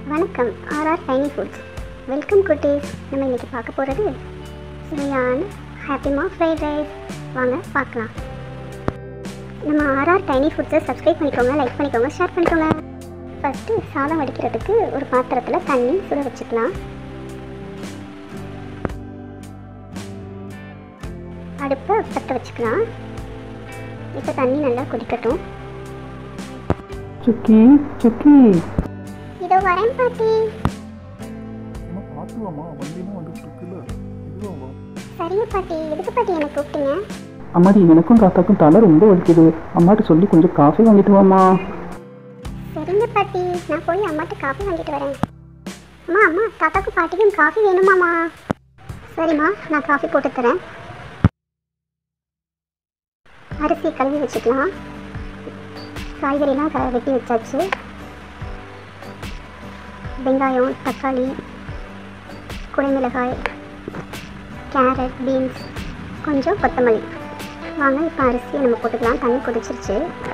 வணக்கம் RR tiny foods welcome குட்டீஸ் நம்ம இன்றைக்கி பார்க்க போகிறது சுவையான ஹாப்பிமா ஃப்ரைட் ரைஸ் வாங்க பார்க்கலாம் நம்ம ஆர்ஆர் டைனி ஃபுட்ஸை சப்ஸ்கிரைப் பண்ணிக்கோங்க லைக் பண்ணிக்கோங்க ஷேர் பண்ணிக்கோங்க ஃபஸ்ட்டு சாதம் வடிக்கிறதுக்கு ஒரு பாத்திரத்தில் தண்ணி சுட வச்சுக்கலாம் அடுப்பை பற்ற வச்சுக்கலாம் இப்போ தண்ணி நல்லா கொதிக்கட்டும் சுக்கி சுக்கி இதோ வரேன் பாட்டி அம்மா பார்த்துவாம்மா வண்டியும் வந்துட்டு இருக்குல்ல இதுவாம்மா சரிங்க பாட்டி எதுக்கு பாட்டி என்னை கூப்பிட்டீங்க அம்மாடி எனக்கும் தாத்தாக்கும் தலை ரொம்ப வலிக்குது அம்மாட்ட சொல்லி கொஞ்சம் காஃபி வாங்கிட்டு வாம்மா சரிங்க பாட்டி நான் போய் அம்மாட்ட காஃபி வாங்கிட்டு வரேன் அம்மா அம்மா தாத்தாக்கும் பாட்டிக்கும் காஃபி வேணுமாம்மா சரிம்மா நான் காஃபி போட்டு தரேன் அரிசி கழுவி வச்சுக்கலாம் காய்கறிலாம் க வெட்டி வச்சாச்சு வெங்காயம் தக்காளி குடைமிளகாய் கேரட் பீன்ஸ் கொஞ்சம் கொத்தமல்லி வாங்க இப்போ அரிசியை நம்ம போட்டுக்கலாம் தண்ணி கொதிச்சிருச்சு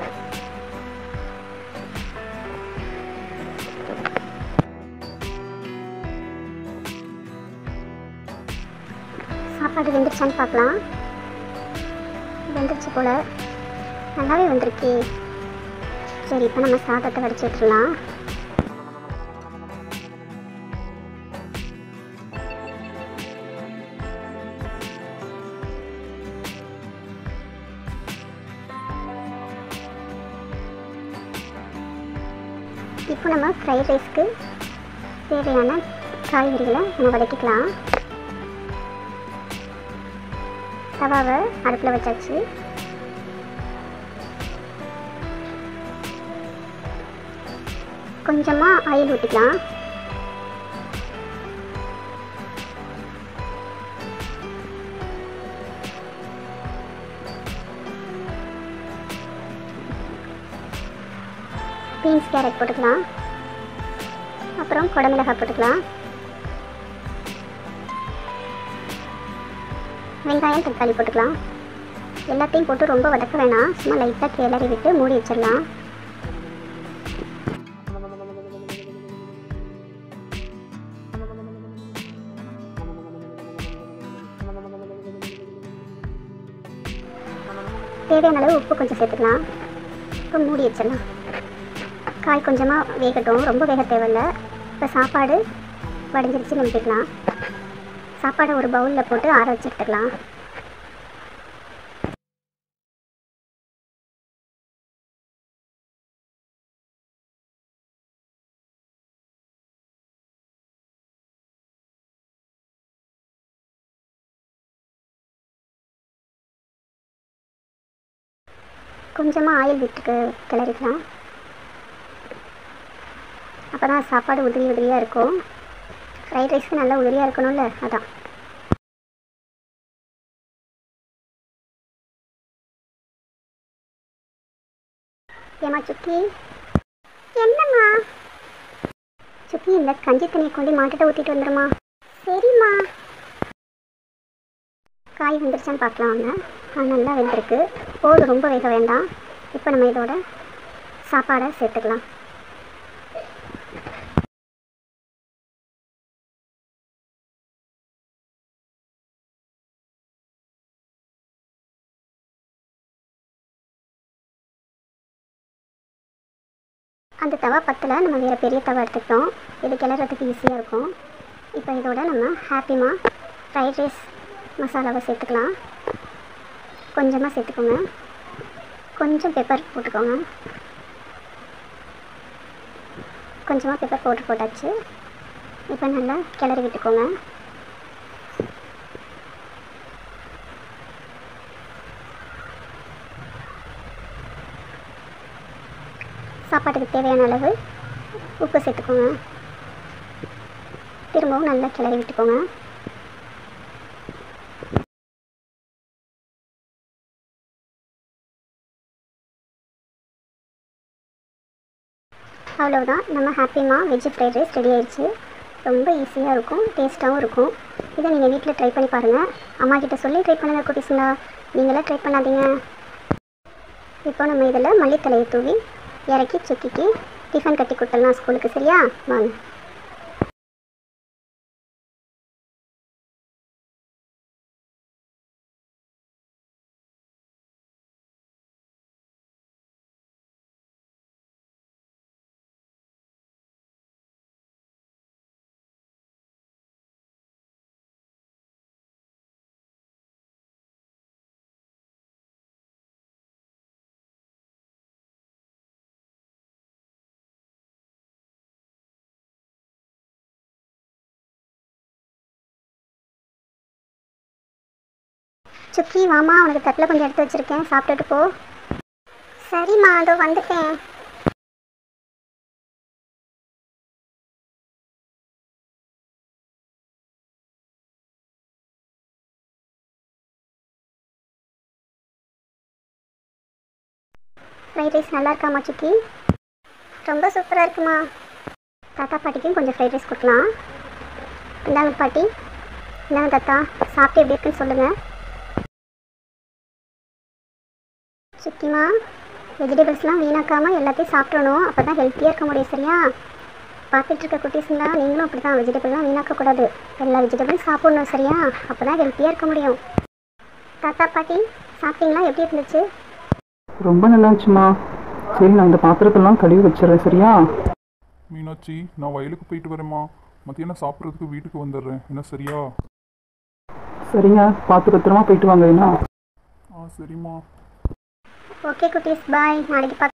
சாப்பாடு வெந்துருச்சான்னு பார்க்கலாம் வெந்துருச்சு போல் நல்லாவே வந்திருக்கு சரி இப்போ நம்ம சாதத்தை வடிச்சு விட்டுறலாம் இப்போ நம்ம ஃப்ரைட் ரைஸ்க்கு தேவையான காய்கறிகளை நம்ம வதக்கிக்கலாம் தவாவை அடுப்பில் வச்சாச்சு கொஞ்சமாக ஆயில் ஊற்றிக்கலாம் பீன்ஸ் கேரட் போட்டுக்கலாம் அப்புறம் குடமிளகாய் போட்டுக்கலாம் வெங்காயம் தக்காளி போட்டுக்கலாம் எல்லாத்தையும் போட்டு ரொம்ப வதக்க வேணாம் சும்மா லைட்டாக கிளறி விட்டு மூடி வச்சிடலாம் தேவையான அளவு உப்பு கொஞ்சம் சேர்த்துக்கலாம் இப்போ மூடி வச்சிடலாம் காய் கொஞ்சமாக வேகட்டும் ரொம்ப வேக தேவையில்ல இப்போ சாப்பாடு வடிஞ்சிருச்சு நிமிட்டிக்கலாம் சாப்பாடை ஒரு பவுலில் போட்டு ஆற வச்சு எடுத்துக்கலாம் கொஞ்சமாக ஆயில் விட்டு கிளறிக்கலாம் அப்போ தான் சாப்பாடு உதிரி உதிரியாக இருக்கும் ஃப்ரைட் ரைஸ்க்கு நல்லா உதிரியாக இருக்கணும்ல அதான் ஏமா சுக்கி என்னம்மா சுக்கி இந்த கஞ்சி தண்ணியை கொண்டு மாட்டுட்ட ஊற்றிட்டு வந்துடுமா சரிம்மா காய் வெந்துருச்சான்னு பார்க்கலாம் வாங்க ஆ நல்லா வெந்திருக்கு போதும் ரொம்ப வேக வேண்டாம் இப்போ நம்ம இதோட சாப்பாடை சேர்த்துக்கலாம் அந்த தவா பத்தில் நம்ம வேறு பெரிய தவா எடுத்துக்கிட்டோம் இது கிளறதுக்கு ஈஸியாக இருக்கும் இப்போ இதோட நம்ம ஹாப்பிமா ஃப்ரைட் ரைஸ் மசாலாவை சேர்த்துக்கலாம் கொஞ்சமாக சேர்த்துக்கோங்க கொஞ்சம் பெப்பர் போட்டுக்கோங்க கொஞ்சமாக பெப்பர் பவுட்ரு போட்டாச்சு இப்போ நல்லா கிளறி விட்டுக்கோங்க சாப்பாட்டுக்கு தேவையான அளவு உப்பு சேர்த்துக்கோங்க திரும்பவும் நல்லா கிளறி விட்டுக்கோங்க அவ்வளவுதான் நம்ம ஹாப்பிமா வெஜ் ஃப்ரைட் ரைஸ் ரெடி ஆயிடுச்சு ரொம்ப ஈஸியாக இருக்கும் டேஸ்ட்டாகவும் இருக்கும் இதை நீங்கள் வீட்டில் ட்ரை பண்ணி பாருங்கள் அம்மா கிட்ட சொல்லி ட்ரை பண்ணுங்க குட்டீஸுங்களா நீங்களே ட்ரை பண்ணாதீங்க இப்போ நம்ம இதில் மல்லித்தலையை தூவி இறக்கி சுக்கிக்கு டிஃபன் கட்டி கொடுத்துடலாம் ஸ்கூலுக்கு சரியா வாங்க சுக்கி வாமா உனக்கு தட்டில் கொஞ்சம் எடுத்து வச்சுருக்கேன் சாப்பிட்டுட்டு போ சரிம்மா அதோ வந்துட்டேன் ஃப்ரைட் ரைஸ் நல்லா இருக்காமா சுக்கி ரொம்ப சூப்பராக இருக்குமா தாத்தா பாட்டிக்கும் கொஞ்சம் ஃப்ரைட் ரைஸ் கொடுக்கலாம் இந்தாங்க பாட்டி இந்தாங்க தாத்தா சாப்பிட்டு எப்படி இருக்குன்னு சொல்லுங்கள் சுக்கிமா வெஜிடபிள்ஸ்லாம் வீணாக்காமல் எல்லாத்தையும் சாப்பிடணும் அப்போ தான் ஹெல்த்தியாக இருக்க முடியும் சரியா பார்த்துட்டு இருக்க குட்டீஸுங்களா நீங்களும் அப்படி தான் வெஜிடபிள்லாம் வீணாக்கக்கூடாது எல்லா வெஜிடபிளும் சாப்பிடணும் சரியா அப்போ தான் ஹெல்த்தியாக இருக்க முடியும் தாத்தா பாட்டி சாப்பிட்டீங்களா எப்படி இருந்துச்சு ரொம்ப நல்லா இருந்துச்சுமா சரி நான் இந்த பாத்திரத்தெல்லாம் கழுவி வச்சிடுறேன் சரியா மீனாட்சி நான் வயலுக்கு போயிட்டு வரேம்மா மத்தியானம் சாப்பிட்றதுக்கு வீட்டுக்கு வந்துடுறேன் என்ன சரியா சரிங்க பார்த்து பத்திரமா போயிட்டு வாங்க என்ன ஆ சரிம்மா ஓகே குட்டீஸ் பாய் நாளைக்கு பார்க்க